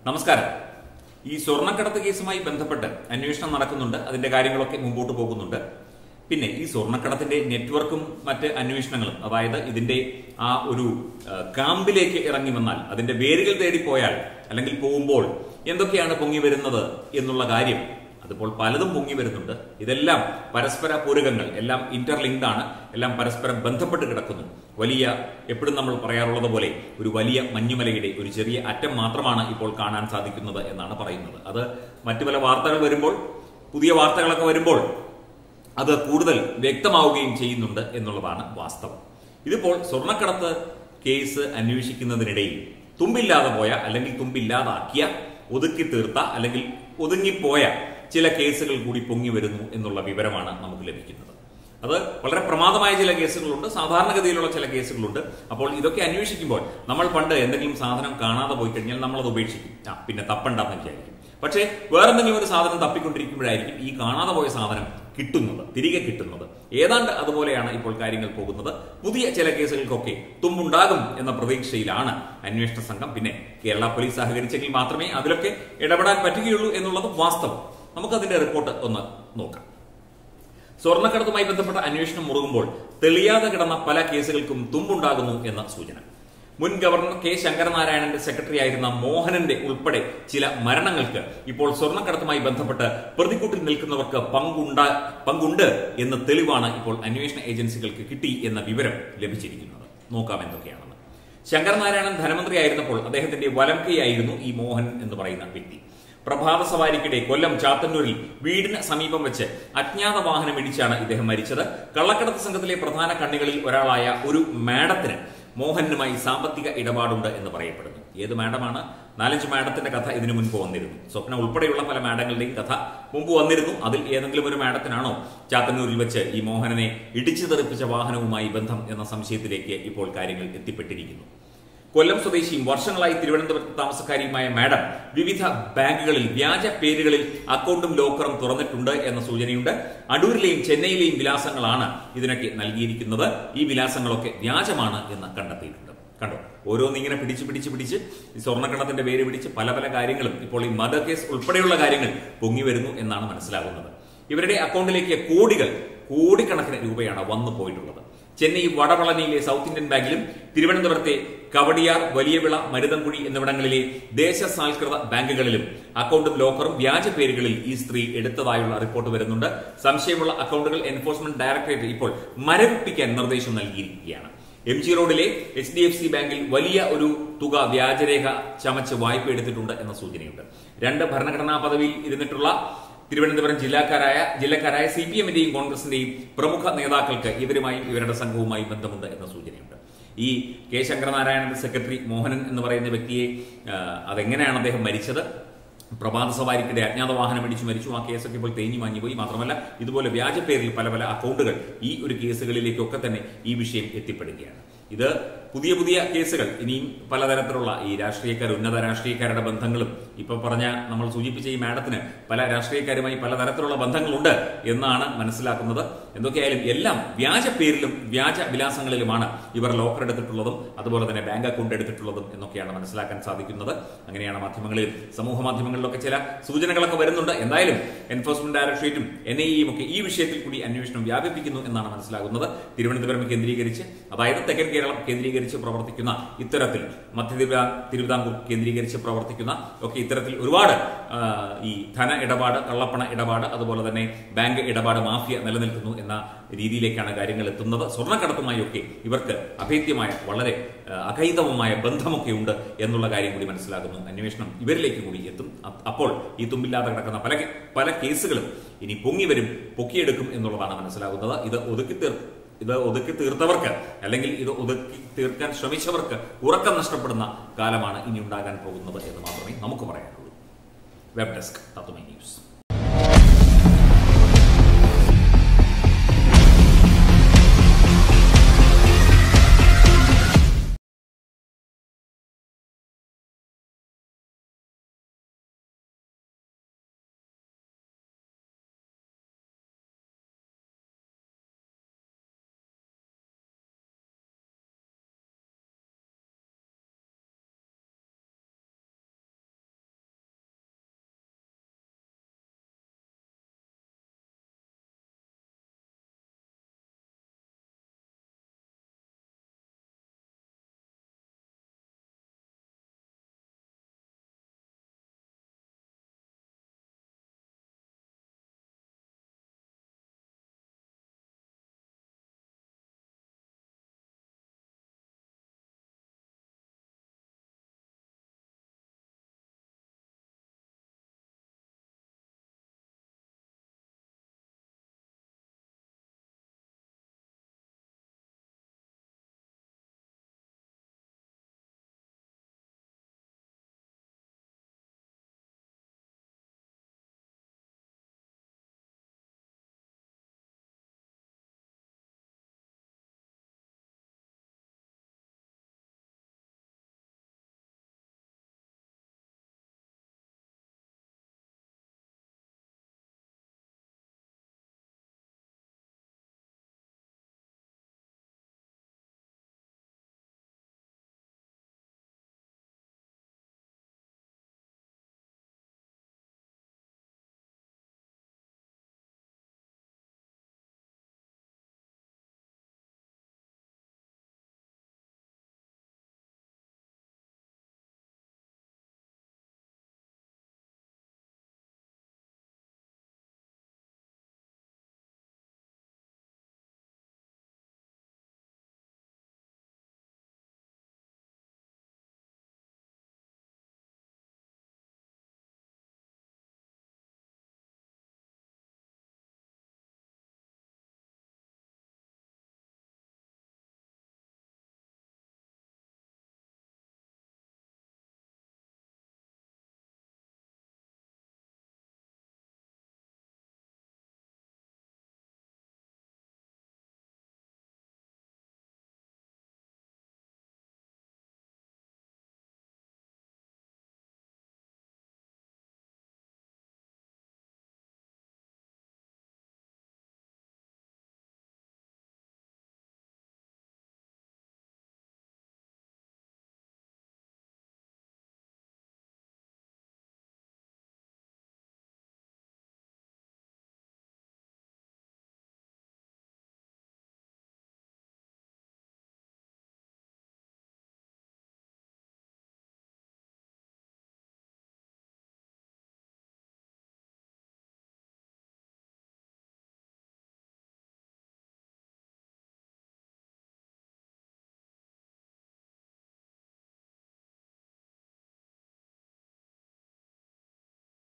നമസ്കാരം ഈ സ്വർണ്ണക്കടത്ത് കേസുമായി ബന്ധപ്പെട്ട് അന്വേഷണം നടക്കുന്നുണ്ട് അതിന്റെ കാര്യങ്ങളൊക്കെ മുമ്പോട്ട് പോകുന്നുണ്ട് പിന്നെ ഈ സ്വർണ്ണക്കടത്തിന്റെ നെറ്റ്വർക്കും മറ്റ് അന്വേഷണങ്ങളും അതായത് ഇതിന്റെ ആ ഒരു ആ, കാമ്പിലേക്ക് ഇറങ്ങി വന്നാൽ അതിന്റെ വേരുകൾ തേടി പോയാൽ അല്ലെങ്കിൽ പോകുമ്പോൾ എന്തൊക്കെയാണ് പൊങ്ങി വരുന്നത് എന്നുള്ള കാര്യം അതിപ്പോൾ പലതും പൊങ്ങി വരുന്നുണ്ട് ഇതെല്ലാം പരസ്പര പൂരകങ്ങൾ എല്ലാം ഇന്റർലിങ്ക്ഡ് ആണ് എല്ലാം പരസ്പരം ബന്ധപ്പെട്ട് കിടക്കുന്നു വലിയ എപ്പോഴും നമ്മൾ പറയാറുള്ളത് പോലെ ഒരു വലിയ മഞ്ഞുമലയുടെ ഒരു ചെറിയ അറ്റം മാത്രമാണ് ഇപ്പോൾ കാണാൻ സാധിക്കുന്നത് എന്നാണ് പറയുന്നത് അത് മറ്റു പല വാർത്തകൾ വരുമ്പോൾ പുതിയ വാർത്തകളൊക്കെ വരുമ്പോൾ അത് കൂടുതൽ വ്യക്തമാവുകയും ചെയ്യുന്നുണ്ട് എന്നുള്ളതാണ് വാസ്തവം ഇതിപ്പോൾ സ്വർണ്ണക്കടത്ത് കേസ് അന്വേഷിക്കുന്നതിനിടയിൽ തുമ്പില്ലാതെ പോയ അല്ലെങ്കിൽ തുമ്പില്ലാതാക്കിയ ഒതുക്കി തീർത്ത അല്ലെങ്കിൽ ഒതുങ്ങിപ്പോയ ചില കേസുകൾ കൂടി പൊങ്ങി വരുന്നു എന്നുള്ള വിവരമാണ് നമുക്ക് ലഭിക്കുന്നത് അത് വളരെ പ്രമാദമായ ചില കേസുകളുണ്ട് സാധാരണഗതിയിലുള്ള ചില കേസുകളുണ്ട് അപ്പോൾ ഇതൊക്കെ അന്വേഷിക്കുമ്പോൾ നമ്മൾ പണ്ട് എന്തെങ്കിലും സാധനം കാണാതെ പോയി കഴിഞ്ഞാൽ നമ്മൾ അത് ഉപേക്ഷിക്കും ആ പിന്നെ തപ്പണ്ടെന്ന് വിചാരിക്കും പക്ഷേ വേറെന്തെങ്കിലും ഒരു സാധനം തപ്പിക്കൊണ്ടിരിക്കുമ്പോഴായിരിക്കും ഈ കാണാതെ പോയ സാധനം കിട്ടുന്നത് തിരികെ കിട്ടുന്നത് ഏതാണ്ട് അതുപോലെയാണ് ഇപ്പോൾ കാര്യങ്ങൾ പോകുന്നത് പുതിയ ചില കേസുകൾക്കൊക്കെ തുമ്പുണ്ടാകും എന്ന പ്രതീക്ഷയിലാണ് അന്വേഷണ സംഘം പിന്നെ കേരള പോലീസ് സഹകരിച്ചെങ്കിൽ മാത്രമേ അതിലൊക്കെ ഇടപെടാൻ പറ്റുകയുള്ളൂ എന്നുള്ളത് വാസ്തവം നമുക്കതിന്റെ റിപ്പോർട്ട് ഒന്ന് നോക്കാം സ്വർണ്ണക്കടത്തുമായി ബന്ധപ്പെട്ട അന്വേഷണം മുറുകുമ്പോൾ തെളിയാതെ കിടന്ന പല കേസുകൾക്കും തുമ്പുണ്ടാകുന്നു എന്ന സൂചന മുൻ ഗവർണർ കെ ശങ്കരനാരായണന്റെ സെക്രട്ടറി ആയിരുന്ന മോഹനന്റെ ഉൾപ്പെടെ ചില മരണങ്ങൾക്ക് ഇപ്പോൾ സ്വർണ്ണക്കടത്തുമായി ബന്ധപ്പെട്ട് പ്രതിക്കൂട്ടിൽ നിൽക്കുന്നവർക്ക് പങ്കുണ്ട പങ്കുണ്ട് എന്ന തെളിവാണ് ഇപ്പോൾ അന്വേഷണ ഏജൻസികൾക്ക് കിട്ടി എന്ന വിവരം ലഭിച്ചിരിക്കുന്നത് നോക്കാം എന്തൊക്കെയാണെന്ന് ശങ്കരനാരായണൻ ധനമന്ത്രിയായിരുന്നപ്പോൾ അദ്ദേഹത്തിന്റെ വലം കൈയായിരുന്നു ഈ മോഹൻ എന്ന് പറയുന്ന വ്യക്തി പ്രഭാത സവാരിക്കിടെ കൊല്ലം ചാത്തന്നൂരിൽ വീടിന് സമീപം വെച്ച് അജ്ഞാത വാഹനം ഇടിച്ചാണ് ഇദ്ദേഹം മരിച്ചത് കള്ളക്കടത്ത് സംഘത്തിലെ പ്രധാന കണ്ണികളിൽ ഒരാളായ ഒരു മാഡത്തിന് മോഹനുമായി സാമ്പത്തിക ഇടപാടുണ്ട് എന്ന് പറയപ്പെടുന്നു ഏത് മാഡമാണ് നാലഞ്ച് മാഡത്തിന്റെ കഥ ഇതിനു മുൻപ് വന്നിരുന്നു സ്വപ്ന ഉൾപ്പെടെയുള്ള പല മാഡങ്ങളുടെയും കഥ മുമ്പ് വന്നിരുന്നു അതിൽ ഏതെങ്കിലും ഒരു മാഡത്തിനാണോ ചാത്തന്നൂരിൽ വെച്ച് ഈ മോഹനനെ ഇടിച്ചു തെറിപ്പിച്ച വാഹനവുമായി ബന്ധം എന്ന സംശയത്തിലേക്ക് ഇപ്പോൾ കാര്യങ്ങൾ എത്തിപ്പെട്ടിരിക്കുന്നു കൊല്ലം സ്വദേശിയും വർഷങ്ങളായി തിരുവനന്തപുരത്ത് താമസക്കാരിയുമായ മാഡം വിവിധ ബാങ്കുകളിൽ വ്യാജ പേരുകളിൽ അക്കൗണ്ടും ലോക്കറും തുറന്നിട്ടുണ്ട് എന്ന സൂചനയുണ്ട് അടൂരിലെയും ചെന്നൈയിലെയും വിലാസങ്ങളാണ് ഇതിനൊക്കെ നൽകിയിരിക്കുന്നത് ഈ വിലാസങ്ങളൊക്കെ വ്യാജമാണ് എന്ന് കണ്ടെത്തിയിട്ടുണ്ട് കണ്ടോ ഓരോന്ന് ഇങ്ങനെ പിടിച്ച് പിടിച്ച് പിടിച്ച് ഈ സ്വർണ്ണക്കടത്തിന്റെ പേര് പിടിച്ച് പല പല കാര്യങ്ങളും ഇപ്പോൾ ഈ മദർ കേസ് ഉൾപ്പെടെയുള്ള കാര്യങ്ങൾ പൊങ്ങി വരുന്നു എന്നാണ് മനസ്സിലാകുന്നത് ഇവരുടെ അക്കൗണ്ടിലേക്ക് കോടികൾ കോടിക്കണക്കിന് രൂപയാണ് വന്നു പോയിട്ടുള്ളത് ചെന്നൈ വടപളനിയിലെ സൗത്ത് ഇന്ത്യൻ ബാങ്കിലും തിരുവനന്തപുരത്തെ കവടിയാർ വലിയവിള മരുതൻകുഴി എന്നിവിടങ്ങളിലെ ദേശസാൽകൃത ബാങ്കുകളിലും അക്കൗണ്ടും ലോക്കറും വ്യാജ പേരുകളിൽ ഈ സ്ത്രീ എടുത്തതായുള്ള റിപ്പോർട്ട് വരുന്നുണ്ട് സംശയമുള്ള അക്കൗണ്ടുകൾ എൻഫോഴ്സ്മെന്റ് ഡയറക്ടറേറ്റ് ഇപ്പോൾ മരവിപ്പിക്കാൻ നിർദ്ദേശം നൽകിയിരിക്കുകയാണ് എം ജി റോഡിലെ എച്ച് ഡി എഫ് സി ബാങ്കിൽ വലിയ ഒരു തുക വ്യാജരേഖ ചമച്ച് വായ്പ എടുത്തിട്ടുണ്ട് എന്ന സൂചനയുണ്ട് രണ്ട് ഭരണഘടനാ പദവിയിൽ ഇരുന്നിട്ടുള്ള തിരുവനന്തപുരം ജില്ലാക്കാരായ ജില്ലക്കാരായ സി പി എമ്മിന്റെയും കോൺഗ്രസിന്റെയും പ്രമുഖ നേതാക്കൾക്ക് ഇവരുമായും ഇവരുടെ സംഘവുമായും ബന്ധമുണ്ട് എന്ന സൂചനയുണ്ട് ഈ കെ ശങ്കരനാരായണന്റെ സെക്രട്ടറി മോഹനൻ എന്ന് പറയുന്ന വ്യക്തിയെ ആ, അതെങ്ങനെയാണ് അദ്ദേഹം മരിച്ചത് പ്രഭാത സവാരിക്കിടെ അജ്ഞാത വാഹനം ഇടിച്ചു മരിച്ചു ആ കേസൊക്കെ ഇപ്പോൾ തേഞ്ഞു മാഞ്ഞുപോയി മാത്രമല്ല ഇതുപോലെ വ്യാജ പേരിൽ പല പല അക്കൗണ്ടുകൾ ഈ ഒരു കേസുകളിലേക്കൊക്കെ തന്നെ ഈ വിഷയം എത്തിപ്പെടുകയാണ് ഇത് പുതിയ പുതിയ കേസുകൾ ഇനിയും പലതരത്തിലുള്ള ഈ രാഷ്ട്രീയക്കാർ ഉന്നത രാഷ്ട്രീയക്കാരുടെ ബന്ധങ്ങളും ഇപ്പൊ പറഞ്ഞ നമ്മൾ സൂചിപ്പിച്ച ഈ മാഡത്തിന് പല രാഷ്ട്രീയക്കാരുമായി പലതരത്തിലുള്ള ബന്ധങ്ങളുണ്ട് എന്നാണ് മനസ്സിലാക്കുന്നത് എന്തൊക്കെയായാലും എല്ലാം വ്യാജ പേരിലും വ്യാജ വിലാസങ്ങളിലുമാണ് ഇവർ ലോക്കർ എടുത്തിട്ടുള്ളതും അതുപോലെ തന്നെ ബാങ്ക് അക്കൗണ്ട് എടുത്തിട്ടുള്ളതും എന്നൊക്കെയാണ് മനസ്സിലാക്കാൻ സാധിക്കുന്നത് അങ്ങനെയാണ് മാധ്യമങ്ങളിൽ സമൂഹ മാധ്യമങ്ങളിലൊക്കെ ചില സൂചനകളൊക്കെ വരുന്നുണ്ട് എന്തായാലും എൻഫോഴ്സ്മെന്റ് ഡയറക്ടറേറ്റും എൻ ഐ എയും ഒക്കെ ഈ വിഷയത്തിൽ കൂടി അന്വേഷണം വ്യാപിപ്പിക്കുന്നു എന്നാണ് മനസ്സിലാകുന്നത് തിരുവനന്തപുരം കേന്ദ്രീകരിച്ച് അതായത് തെക്കൻ കേരളം കേന്ദ്രീകരിച്ച് പ്രവർത്തിക്കുന്ന ഇത്തരത്തിൽ മധ്യ തിരുവിതാ- തിരുവിതാംകൂർ കേന്ദ്രീകരിച്ച് പ്രവർത്തിക്കുന്ന ഒക്കെ ഇത്തരത്തിൽ ഒരുപാട് ആ, ഈ ധന ഇടപാട് കള്ളപ്പണ ഇടപാട് അതുപോലെ തന്നെ ബാങ്ക് ഇടപാട് മാഫിയ നിലനിൽക്കുന്നു എന്ന രീതിയിലേക്കാണ് കാര്യങ്ങൾ എത്തുന്നത് സ്വർണ്ണക്കടത്തുമായി ഒക്കെ ഇവർക്ക് അഭേദ്യമായ വളരെ ആ, അകൈതവമായ ബന്ധമൊക്കെ ഉണ്ട് എന്നുള്ള കാര്യം കൂടി മനസ്സിലാകുന്നു അന്വേഷണം ഇവരിലേക്ക് കൂടി എത്തും അ- അപ്പോൾ ഈ തുമ്പില്ലാതെ കിടക്കുന്ന പല കേ- പല കേസുകളും ഇനി പൊങ്ങി വരും പൊക്കിയെടുക്കും എന്നുള്ളതാണ് മനസ്സിലാകുന്നത് ഇത് ഒതുക്കി തീർ ഇത് ഒതുക്കി തീർത്തവർക്ക് അല്ലെങ്കിൽ ഇത് ഒതുക്കി തീർക്കാൻ ശ്രമിച്ചവർക്ക് ഉറക്കം നഷ്ടപ്പെടുന്ന കാലമാണ് ഇനി ഉണ്ടാകാൻ പോകുന്നത് എന്ന് മാത്രമേ നമുക്ക് പറയാനുള്ളൂ വെബ് ഡെസ്ക് തത്വമൈ ന്യൂസ്